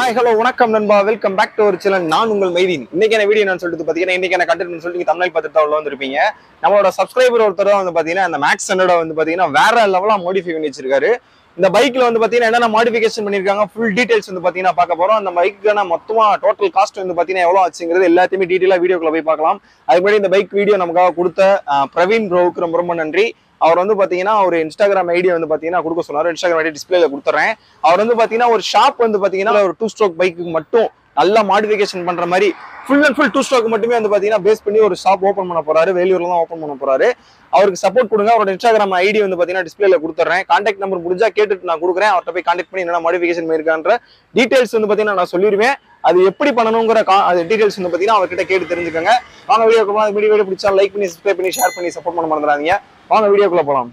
hi hello வணக்கம் நண்பா welcome back to ஒரு சேனல் நான் உங்கள் மைதீன் இன்னைக்கான வீடியோ நான் சொல்லிட்டு பார்த்தீங்கன்னா இன்னைக்கான கண்டென்ட் சொல்லிட்டு நீங்க தமிழ் பார்த்துட்டு தான் உள்ள வந்திருப்பீங்க நம்மளோட சப்ஸ்கிரைபர் ஒருத்தர் வந்து பார்த்தீங்கன்னா அந்த மேக்ஸ் ஹண்ட்ரட வந்து பார்த்தீங்கன்னா வேற லெவலா மாடிஃபை பண்ணி வச்சிருக்காரு இந்த பைக்ல வந்து பார்த்தீங்கன்னா என்னென்ன மாடிஃபிகேஷன் பண்ணிருக்காங்க ஃபுல் டீடைல்ஸ் வந்து பார்த்தீங்கன்னா பார்க்க போறோம் அந்த பைக்கான மொத்தமா டோட்டல் காஸ்ட் வந்து பார்த்தீங்கன்னா எவ்வளோ ஆச்சுங்கிறது எல்லாத்தையுமே டீட்டெயிலாக வீடியோக்குள்ள போய் பார்க்கலாம் அதுக்கு முன்னாடி இந்த பைக் வீடியோ நமக்காக கொடுத்த அஹ், பிரவீன் ப்ரோவுக்கு ரொம்ப ரொம்ப நன்றி அவர் வந்து பாத்தீங்கன்னா ஒரு இன்ஸ்டாகிராம் ஐடி வந்து பாத்தீங்கன்னா கொடுக்க சொன்னாரு இன்ஸ்டாகிராம் ஐடி டிஸ்பிளேல கொடுத்துறேன் அவர் வந்து பாத்தீங்கன்னா ஒரு ஷாப் வந்து பாத்தீங்கன்னா ஒரு டூ ஸ்ட்ரோக் பைக்கு மட்டும் நல்லா மாடிஃபிகேஷன் பண்ற மாதிரி full and full two stroke மட்டுமே வந்து பாத்தீங்கன்னா பேஸ் பண்ணி ஒரு ஷாப் ஓப்பன் பண்ண போறாரு வேலூர்ல தான் ஓப்பன் பண்ண போறாரு அவருக்கு சப்போர்ட் கொடுங்க அவரோட இன்ஸ்டாகிராம் ஐடி வந்து பாத்தீங்கன்னா டிஸ்பிளேல கொடுத்துறேன் கான்டாக்ட் நம்பர் முடிஞ்சா கேட்டுட்டு நான் கொடுக்குறேன் அவர்கிட்ட போய் கான்டாக்ட் பண்ணி என்ன மாடிஃபிகேஷன் பண்ணிருக்கான்ற டீடைல்ஸ் வந்து பாத்தீங்கன்னா நான் சொல்லிடுவேன் அது எப்படி பண்ணணுங்கிற கா- அது டீடைல்ஸ் வந்து பாத்தீங்கன்னா அவர்கிட்ட கேட்டு தெரிஞ்சுக்கோங்க வாங்க வீடியோ வீடியோ வீடியோ பிடிச்சா லைக் பண்ணி சப்ஸ்கிரைப் பண்ணி ஷேர் பண்ணி சப்போர்ட் பண்ண மறந்துடாதீங்க வாங்க வீடியோக்குள்ள போலாம்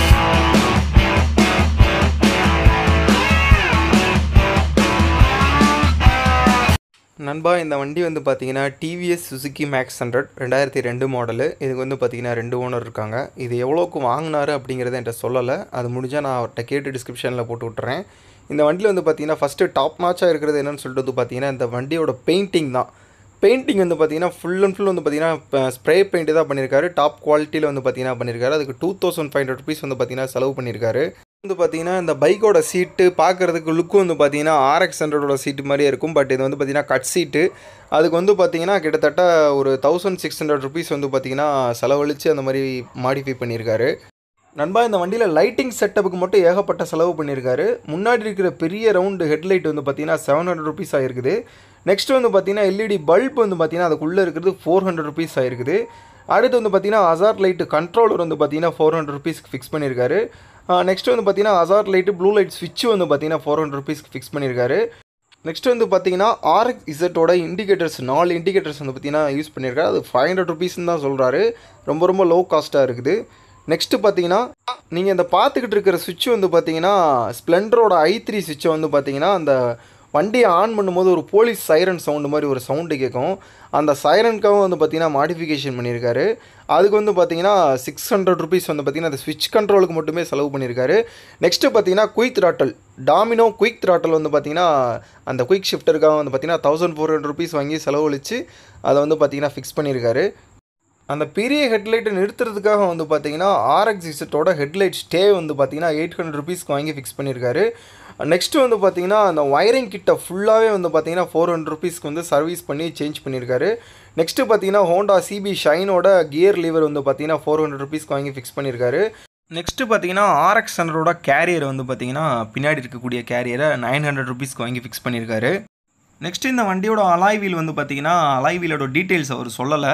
நண்பா இந்த வண்டி வந்து பார்த்தீங்கன்னா டிவிஎஸ் சுசுகி மேக்ஸ் ஹண்ட்ரட் ரெண்டாயிரத்தி ரெண்டு மாடலு இதுக்கு வந்து பார்த்தீங்கன்னா ரெண்டு ஓனர் இருக்காங்க இது எவ்வளோக்கு வாங்கினாரு அப்படிங்கிறத என்கிட்ட சொல்லலை அது முடிஞ்சால் நான் அவர்கிட்ட கேட்டு டிஸ்கிரிப்ஷனில் போட்டு விட்டுறேன் இந்த வண்டியில் வந்து பார்த்தீங்கன்னா ஃபஸ்ட்டு டாப் நாச்சாக இருக்கிறது என்னன்னு சொல்லிட்டு வந்து பார்த்தீங்கன்னா இந்த வண்டியோட பெயிண்டிங் தான் பெயிண்டிங் வந்து பார்த்தீங்கன்னா ஃபுல் அண்ட் ஃபுல் வந்து பார்த்தீங்கன்னா ஸ்ப்ரே பெயிண்ட் தான் பண்ணியிருக்காரு டாப் குவாலிட்டியில் வந்து பார்த்தீங்கன்னா பண்ணியிருக்காரு அதுக்கு two thousand five hundred rupees வந்து பார்த்தீங்கன்னா செலவு பண்ணியிருக்காரு வந்து பார்த்தீங்கன்னா இந்த பைக்கோட சீட்டு பார்க்குறதுக்கு லுக்கும் வந்து பார்த்தீங்கன்னா ஆர்எக்ஸ் ஹண்ட்ரடோட சீட்டு மாதிரியே இருக்கும் பட் இது வந்து பார்த்தீங்கன்னா கட் சீட்டு அதுக்கு வந்து பார்த்தீங்கன்னா கிட்டத்தட்ட ஒரு தௌசண்ட் சிக்ஸ் ஹண்ட்ரட் ருபீஸ் வந்து பார்த்தீங்கன்னா செலவழித்து அந்த மாதிரி மாடிஃபை பண்ணியிருக்காரு நண்பா இந்த வண்டியில் லைட்டிங் செட்டப்புக்கு மட்டும் ஏகப்பட்ட செலவு பண்ணியிருக்காரு முன்னாடி இருக்கிற பெரிய ரவுண்டு ஹெட்லைட் வந்து பார்த்தீங்கன்னா செவன் ஹண்ட்ரட் ருபீஸ் ஆயிருக்குது நெக்ஸ்ட் வந்து பார்த்தீங்கன்னா எல்இடி பல்ப் வந்து பார்த்தீங்கன்னா அதுக்குள்ளே இருக்கிறது ஃபோர் ஹண்ட்ரட் ருபீஸ் ஆயிருக்குது அடுத்து வந்து பார்த்தீங்கன்னா அசார் லைட்டு கண்ட்ரோலர் வந்து பார்த்தீங்கன்னா ஃபோர் ஹண்ட்ரட் ருபீஸ்க்கு ஃபிக்ஸ் பண்ணியிருக்காரு நெக்ஸ்ட் வந்து பார்த்தீங்கன்னா அசார் லைட்டு ப்ளூ லைட் ஸ்விட்ச் வந்து பார்த்தீங்கன்னா ஃபோர் ஹண்ட்ரட் ருபீஸ்க்கு ஃபிக்ஸ் பண்ணியிருக்காரு நெக்ஸ்ட் வந்து பார்த்தீங்கன்னா ஆர்எக்ஸ் இசட்டோட இண்டிகேட்டர்ஸ் நாலு இண்டிகேட்டர்ஸ் வந்து பார்த்தீங்கன்னா யூஸ் பண்ணியிருக்காரு அது ஃபைவ் ஹண்ட்ரட் ருபீஸ்னு தான் சொல்கிறாரு ரொம்ப ரொம்ப லோ காஸ்ட்டாக இருக்குது நெக்ஸ்ட்டு பார்த்தீங்கன்னா நீங்கள் இந்த பார்த்துக்கிட்டு இருக்கிற சுவிட்ச் வந்து பார்த்தீங்கன்னா ஸ்ப்ளெண்டரோட ஐ த்ரீ சுவிட்சை வந்து பார்த்தீங்கன்னா அந்த வண்டியை ஆன் பண்ணும்போது ஒரு போலீஸ் சைரன் சவுண்டு மாதிரி ஒரு சவுண்டு கேட்கும் அந்த சைரனுக்காகவும் வந்து பார்த்தீங்கன்னா மாடிஃபிகேஷன் பண்ணியிருக்காரு அதுக்கு வந்து பார்த்தீங்கன்னா சிக்ஸ் ஹண்ட்ரட் ருபீஸ் வந்து பார்த்தீங்கன்னா அந்த ஸ்விட்ச் கண்ட்ரோலுக்கு மட்டுமே செலவு பண்ணியிருக்காரு நெக்ஸ்ட்டு பார்த்தீங்கன்னா quick throttle Domino quick throttle வந்து பார்த்தீங்கன்னா அந்த குயிக் ஷிஃப்டருக்காக வந்து பார்த்தீங்கன்னா தௌசண்ட் ஃபோர் ஹண்ட்ரட் ருபீஸ் வாங்கி செலவழித்து அதை வந்து பார்த்தீங்கன்னா ஃபிக்ஸ் பண்ணியிருக்காரு அந்த பெரிய ஹெட்லைட்டை நிறுத்துறதுக்காக வந்து பார்த்தீங்கன்னா ஆர்எக்ஸ் இசட்டோட ஹெட்லைட் ஸ்டே வந்து பார்த்தீங்கன்னா எயிட் ஹண்ட்ரட் ருபீஸ்க்கு வாங்கி ஃபிக்ஸ் பண்ணியிருக்காரு நெக்ஸ்ட்டு வந்து பார்த்தீங்கன்னா அந்த ஒயரிங் கிட்ட ஃபுல்லாகவே வந்து பார்த்தீங்கன்னா ஃபோர் ஹண்ட்ரட் ருபீஸ்க்கு வந்து சர்வீஸ் பண்ணி சேஞ்ச் பண்ணியிருக்காரு நெக்ஸ்ட்டு பார்த்தீங்கன்னா ஹோண்டா சிபி ஷைனோட கியர் லீவர் வந்து பார்த்தீங்கன்னா ஃபோர் ஹண்ட்ரட் ருபீஸ்க்கு வாங்கி ஃபிக்ஸ் பண்ணியிருக்காரு நெக்ஸ்ட்டு பார்த்தீங்கன்னா ஆர்எக்ஸ் ஹண்ட்ரடோட கேரியர் வந்து பார்த்தீங்கன்னா பின்னாடி இருக்கக்கூடிய கேரியரை நைன் ஹண்ட்ரட் ருபீஸ்க்கு வாங்கி ஃபிக்ஸ் பண்ணியிருக்காரு நெக்ஸ்ட் இந்த வண்டியோட அலாய் வீல் வந்து பார்த்தீங்கன்னா அலாய் வீலோட டீட்டெயில்ஸ் அவர் சொல்லலை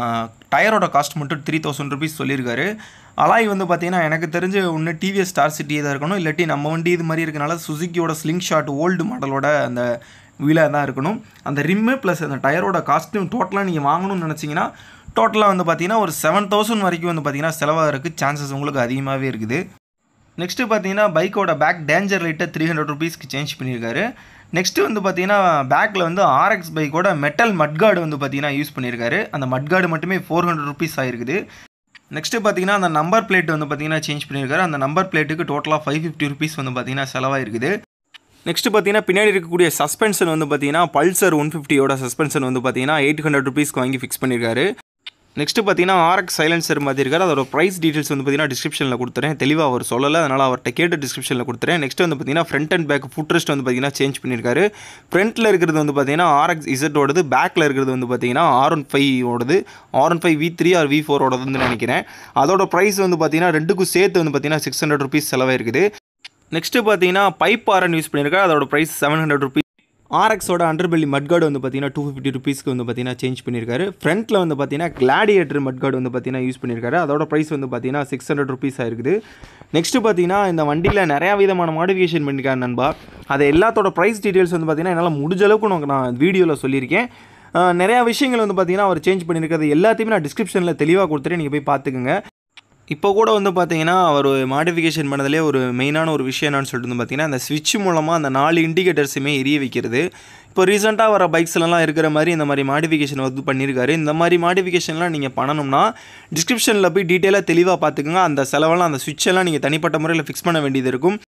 டயரோட காஸ்ட் மட்டும் த்ரீ தௌசண்ட் ருபீஸ் சொல்லியிருக்காரு அலாய் வந்து பார்த்தீங்கன்னா எனக்கு தெரிஞ்சு ஒன்று டிவிஎஸ் ஸ்டார் சிட்டி தான் இருக்கணும் இல்லாட்டி நம்ம வண்டி இது மாதிரி இருக்கனால சுசுக்கியோட ஸ்லிங் ஷாட் ஓல்டு மாடலோட அந்த வீலாக தான் இருக்கணும் அந்த ரிம்மு ப்ளஸ் அந்த டயரோட காஸ்ட்டும் டோட்டலாக நீங்கள் வாங்கணும்னு நினச்சிங்கன்னா டோட்டலாக வந்து பார்த்தீங்கன்னா ஒரு செவன் தௌசண்ட் வரைக்கும் வந்து பார்த்தீங்கன்னா செலவாகிறதுக்கு சான்சஸ் உங்களுக்கு அதிகமாகவே இருக்குது நெக்ஸ்ட்டு பார்த்தீங்கன்னா பைக்கோட பேக் டேஞ்சர் லைட்டை த்ரீ ஹண்ட்ரட் ருபீஸ்க்கு சேஞ்ச் பண்ணியிருக்காரு நெக்ஸ்ட்டு வந்து பார்த்தீங்கன்னா பேக்கில் வந்து ஆர்எக்ஸ் பைக்கோட மெட்டல் மட்கார்டு வந்து பார்த்தீங்கன்னா யூஸ் பண்ணியிருக்காரு அந்த மட்கார்டு மட்டுமே ஃபோர் ஹண்ட்ரட் ருபீஸ் ஆயிருக்குது நெக்ஸ்ட்டு பார்த்தீங்கன்னா அந்த நம்பர் பிளேட் வந்து பார்த்தீங்கன்னா சேஞ்ச் பண்ணியிருக்காரு அந்த நம்பர் பிளேட்டுக்கு டோட்டலாக ஃபைவ் ஃபிஃப்டி ருபீஸ் வந்து பார்த்தீங்கன்னா செலவாயிருக்குது நெக்ஸ்ட் பார்த்தீங்கன்னா பின்னாடி இருக்கக்கூடிய சஸ்பென்ஷன் வந்து பார்த்தீங்கன்னா பல்சர் ஒன் ஃபிஃப்டியோட சஸ்பென்ஷன் வந்து பார்த்தீங்கன்னா எயிட் ஹண்ட்ரட் ருபீஸ்க்கு வாங்கி ஃபிக்ஸ் பண்ணியிருக்காரு நெக்ஸ்ட் பார்த்தீங்கன்னா ஆர்எக்ஸ் சைலன்சர் மாற்றிருக்காரு அதோட ப்ரைஸ் டீட்டெயில்ஸ் வந்து பார்த்தீங்கன்னா டிஸ்கிரிப்ஷனில் கொடுத்துறேன் தெளிவாக அவர் சொல்லலை அதனால் அவர்கிட்ட கேட்டு டிஸ்கிரிப்ஷனில் கொடுத்துறேன் நெக்ஸ்ட் வந்து பார்த்தீங்கன்னா front and back footrest வந்து பார்த்தீங்கன்னா சேஞ்ச் பண்ணியிருக்காரு ஃப்ரண்ட்டில் இருக்கிறது வந்து பார்த்தீங்கன்னா ஆர்எக்ஸ் இசட்டோடது பேக்கில் இருக்கிறது வந்து பார்த்தீங்கன்னா ஆர் ஒன் ஃபைவ் ஓடது R one five V three R V ஃபோரோடதுன்னு நினைக்கிறேன் அதோட ப்ரைஸ் வந்து பார்த்தீங்கன்னா ரெண்டுக்கும் சேர்த்து வந்து பார்த்தீங்கன்னா சிக்ஸ் ஹண்ட்ரட் ருபீஸ் செலவாயிருக்குது நெக்ஸ்ட்டு பார்த்தீங்கன்னா பைப் ஆரன் யூஸ் பண்ணியிருக்காரு அதோட ப்ரைஸ் செவன் ஹண்ட்ரட் ருபீஸ் ஆர்எக்ஸோட அண்டர்பெல்லி மட்கார்டு வந்து பார்த்தீங்கன்னா டூ ஃபிஃப்டி ருபீஸ்க்கு வந்து பார்த்தீங்கன்னா சேஞ்ச் பண்ணியிருக்காரு ஃப்ரண்ட்டில் வந்து பார்த்தீங்கன்னா கிளாடியேட்டர் மட்கார்டு வந்து பார்த்தீங்கன்னா யூஸ் பண்ணியிருக்காரு அதோட ப்ரைஸ் வந்து பார்த்தீங்கன்னா சிக்ஸ் ஹண்ட்ரட் ருபீஸ் ஆயிருக்குது நெக்ஸ்ட்டு பார்த்தீங்கன்னா இந்த வண்டியில் நிறையா விதமான மாடிஃபிகேஷன் பண்ணியிருக்காரு நண்பா அது எல்லாத்தோட ப்ரைஸ் டீட்டெயில்ஸ் வந்து பார்த்தீங்கன்னா என்னால் முடிஞ்ச அளவுக்கு உனக்கு நான் வீடியோவில் சொல்லியிருக்கேன் அஹ் நிறையா விஷயங்கள் வந்து பார்த்தீங்கன்னா அவர் சேஞ்ச் பண்ணியிருக்கிறது எல்லாத்தையுமே நான் டிஸ்கிரிப்ஷனில் தெளிவாக கொடுத்துறேன் நீங்கள் போய் பார்த்துக்குங்க இப்போ கூட வந்து பார்த்தீங்கன்னா அவர் மாடிஃபிகேஷன் பண்ணதுலேயே ஒரு மெயினான ஒரு விஷயம் என்னன்னு சொல்லிட்டு வந்து பார்த்தீங்கன்னா அந்த ஸ்விட்ச் மூலமாக அந்த நாலு இண்டிகேட்டர்ஸுமே எரிய வைக்கிறது இப்போ ரீசெண்டாக வர பைக்ஸ்லலாம் இருக்கிற மாதிரி இந்த மாதிரி மாடிஃபிகேஷன் வந்து பண்ணியிருக்காரு இந்த மாதிரி மாடிஃபிகேஷன்லாம் நீங்கள் பண்ணணும்னா டிஸ்கிரிப்ஷனில் போய் டீட்டெயிலாக தெளிவாக பார்த்துக்குங்க அந்த செலவெல்லாம் அந்த switch எல்லாம் நீங்கள் தனிப்பட்ட முறையில் ஃபிக்ஸ் பண்ண வேண்டியது இருக்கும்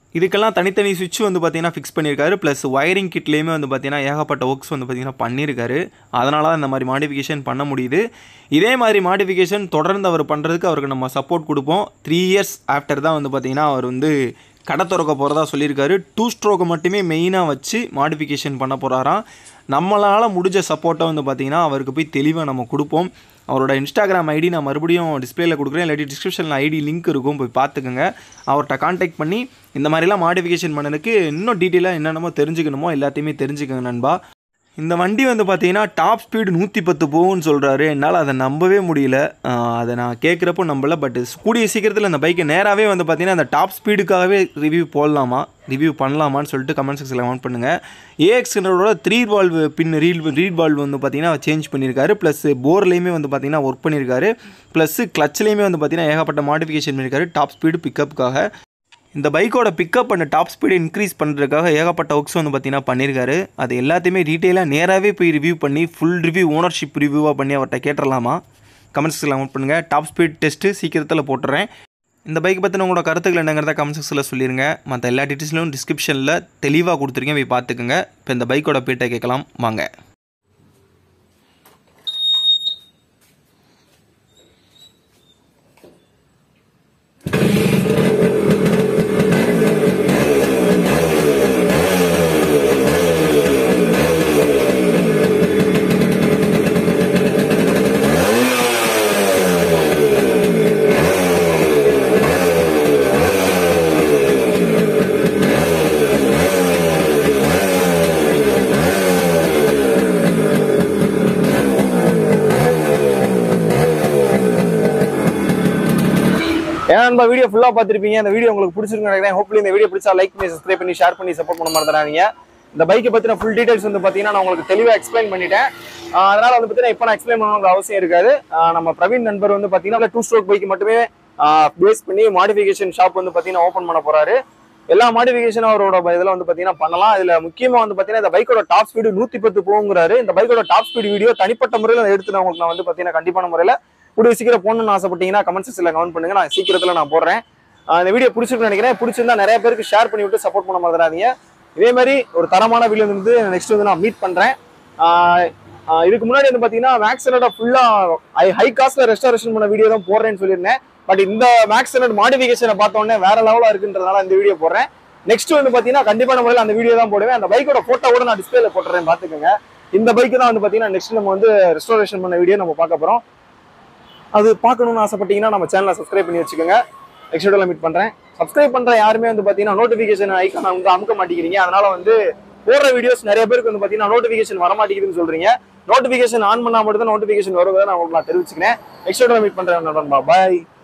இதுக்கெல்லாம் தனித்தனி சுவிட்ச் வந்து பார்த்தீங்கன்னா ஃபிக்ஸ் பண்ணியிருக்காரு ப்ளஸ் ஒயரிங் கிட்லேயுமே வந்து பார்த்தீங்கன்னா ஏகப்பட்ட ஒர்க்ஸ் வந்து பார்த்தீங்கன்னா பண்ணியிருக்காரு அதனால தான் இந்த மாதிரி மாடிஃபிகேஷன் பண்ண முடியுது இதே மாதிரி மாடிஃபிகேஷன் தொடர்ந்து அவர் பண்ணுறதுக்கு அவருக்கு நம்ம சப்போர்ட் கொடுப்போம் த்ரீ இயர்ஸ் ஆஃப்டர் தான் வந்து பார்த்தீங்கன்னா அவர் வந்து கடை திறக்க போகிறதா சொல்லியிருக்காரு டூ ஸ்ட்ரோக்கை மட்டுமே மெயினாக வச்சு மாடிஃபிகேஷன் பண்ண போகிறாராம் நம்மளால் முடிஞ்ச சப்போர்ட்டை வந்து பார்த்திங்கன்னா அவருக்கு போய் தெளிவாக நம்ம கொடுப்போம் அவரோட இன்ஸ்டாகிராம் ஐடி நான் மறுபடியும் டிஸ்பிளேல கொடுக்குறேன் இல்லாட்டி டிஸ்கிரிப்ஷனில் ஐடி லிங்க் இருக்கும் போய் பார்த்துக்கோங்க அவர்கிட்ட காண்டாக்ட் பண்ணி இந்த மாதிரிலாம் மாடிஃபிகேஷன் பண்ணதுக்கு இன்னும் டீட்டெயிலாக என்னென்னமோ தெரிஞ்சுக்கணுமோ எல்லாத்தையுமே தெரிஞ்சுக்கோங்க நண்பா இந்த வண்டி வந்து பார்த்தீங்கன்னா டாப் ஸ்பீடு நூற்றி பத்து போகும்னு சொல்கிறாரு என்னால் அதை நம்பவே முடியல ஆஹ் அதை நான் கேட்குறப்போ நம்பல பட் கூடிய சீக்கிரத்தில் அந்த பைக்கை நேராகவே வந்து பார்த்தீங்கன்னா அந்த டாப் ஸ்பீடுக்காகவே ரிவ்யூ போடலாமா ரிவ்யூ பண்ணலாமான்னு சொல்லிட்டு கமெண்ட் செக்ஷனில் கமெண்ட் பண்ணுங்கள் ஏஎக்ஸ்னரோட த்ரீ வால்வ் பின் ரீல் ரீட் வால்வ் வந்து பார்த்தீங்கன்னா சேஞ்ச் பண்ணியிருக்காரு ப்ளஸ் போர்லேயுமே வந்து பார்த்தீங்கன்னா ஒர்க் பண்ணியிருக்காரு ப்ளஸ் கிளச்லேயுமே வந்து பார்த்தீங்கன்னா ஏகப்பட்ட மாடிஃபிகேஷன் பண்ணியிருக்காரு டாப் ஸ்பீடு பிக்கப்புக்காக இந்த பைக்கோட pickup and top speed increase பண்ணுறதுக்காக ஏகப்பட்ட ஒர்க்ஸ் வந்து பார்த்தீங்கன்னா பண்ணியிருக்காரு அது எல்லாத்தையுமே டீட்டெயிலாக நேராகவே போய் ரிவ்யூ பண்ணி ஃபுல் ரிவ்யூ ஓனர்ஷிப் ரிவ்யூவாக பண்ணி அவர்கிட்ட கேட்டுடலாமா கமெண்ட்ஸில் கமெண்ட் பண்ணுங்கள் டாப் ஸ்பீட் டெஸ்ட்டு சீக்கிரத்தில் போட்டுறேன் இந்த பைக் பற்றின உங்களோட கருத்துக்கள் என்னங்கிறத கமெண்ட் செக்ஷனில் சொல்லிடுங்க மற்ற எல்லா டீட்டெயில்ஸ்லையும் டிஸ்கிரிப்ஷனில் தெளிவாக கொடுத்துருக்கேன் போய் பார்த்துக்குங்க இப்போ இந்த பைக்கோட பேட்டை கேட்கலாம் வாங்க ஏன்னா நம்ம வீடியோ ஃபுல்லா பார்த்திருப்பீங்க இந்த வீடியோ உங்களுக்கு பிடிச்சிருக்கு நினைக்கிறேன் ஹோப்லி இந்த வீடியோ பிடிச்சா லைக் பண்ணி சப்ஸ்கிரைப் பண்ணி ஷேர் பண்ணி சப்போர்ட் பண்ண மறந்துடாதீங்க இந்த பைக்கை பத்தின ஃபுல் டீடைல்ஸ் வந்து பாத்தீங்கன்னா நான் உங்களுக்கு தெளிவா எக்ஸ்பிளைன் பண்ணிட்டேன் ஆஹ் அதனால வந்து பாத்தீங்கன்னா இப்போ நான் எக்ஸ்பிளைன் பண்ணணுங்கிற அவசியம் இருக்காது ஆஹ் நம்ம பிரவீன் நண்பர் வந்து பாத்தீங்கன்னா டூ ஸ்ட்ரோக் பைக் மட்டுமே பேஸ் பண்ணி மாடிஃபிகேஷன் ஷாப் வந்து பாத்தீங்கன்னா ஓப்பன் பண்ண போறாரு எல்லா மாடிஃபிகேஷனும் அவரோட இதில் வந்து பாத்தீங்கன்னா பண்ணலாம் இதுல முக்கியமா வந்து பாத்தீங்கன்னா இந்த பைக்கோட டாப் ஸ்பீடு நூத்தி பத்து போகுங்கிறாரு இந்த பைக்கோட டாப் ஸ்பீடு வீடியோ தனிப்பட்ட முறையில் நான் எடுத்து நான் உங்களுக்கு நான் வந்து பாத்தீங்கன்னா கண்டிப்பான முறையில் கூடிய சீக்கிரம் போகணும்னு ஆசைப்பட்டீங்கன்னா கமெண்ட் செக்ஷன்ல கமெண்ட் பண்ணுங்க நான் சீக்கிரத்துல நான் போடுறேன் ஆஹ் இந்த வீடியோ பிடிச்சிருக்குன்னு நினைக்கிறேன் பிடிச்சிருந்தா நிறைய பேருக்கு ஷேர் பண்ணி விட்டு சப்போர்ட் பண்ண மறந்துடாதீங்க இதே மாதிரி ஒரு தரமான வீடியோ வந்து நெக்ஸ்ட் வந்து நான் மீட் பண்றேன் ஆஹ் ஆஹ் இதுக்கு முன்னாடி வந்து பாத்தீங்கன்னா மேக்ஸனோட ஃபுல்லா ஹை காஸ்ட்ல ரெஸ்டாரேஷன் பண்ண வீடியோ தான் போடுறேன்னு சொல்லியிருந்தேன் பட் இந்த மேக்ஸனோட மாடிஃபிகேஷனை பார்த்த உடனே வேற லெவலா இருக்குன்றதுனால இந்த வீடியோ போடுறேன் நெக்ஸ்ட் வந்து பாத்தீங்கன்னா கண்டிப்பான முறையில் அந்த வீடியோ தான் போடுவேன் அந்த பைக்கோட போட்டோ கூட நான் டிஸ்பிளேல போட்டுறேன் பாத்துக்கோங்க இந்த பைக்கு தான் வந்து பாத்தீங்கன்னா நெக்ஸ்ட் நம்ம வந்து ரெஸ்டாரேஷன் பண்ண வீடியோ நம்ம பார்க்க போறோம் அது பார்க்கணும்னு ஆசைப்பட்டீங்கன்னா நம்ம சேனலை சப்ஸ்கிரைப் பண்ணி வச்சுக்கோங்க நெக்ஸ்ட் வீடியோல மீட் பண்றேன் சப்ஸ்கிரைப் பண்ற யாருமே வந்து பாத்தீங்கன்னா நோட்டிபிகேஷன் ஐக்கான வந்து அமுக்க மாட்டேங்கிறீங்க அதனால வந்து போடுற வீடியோஸ் நிறைய பேருக்கு வந்து பாத்தீங்கன்னா நோட்டிபிகேஷன் வர மாட்டேங்குதுன்னு சொல்றீங்க நோட்டிபிகேஷன் ஆன் பண்ணா மட்டும் தான் நோட்டிபிகேஷன் வருவதை நான் உங்களுக்கு நான் தெரிவிச்சுக்கிறேன் நெக்ஸ்ட் வீடியோல மீட் பண்றேன் பாய்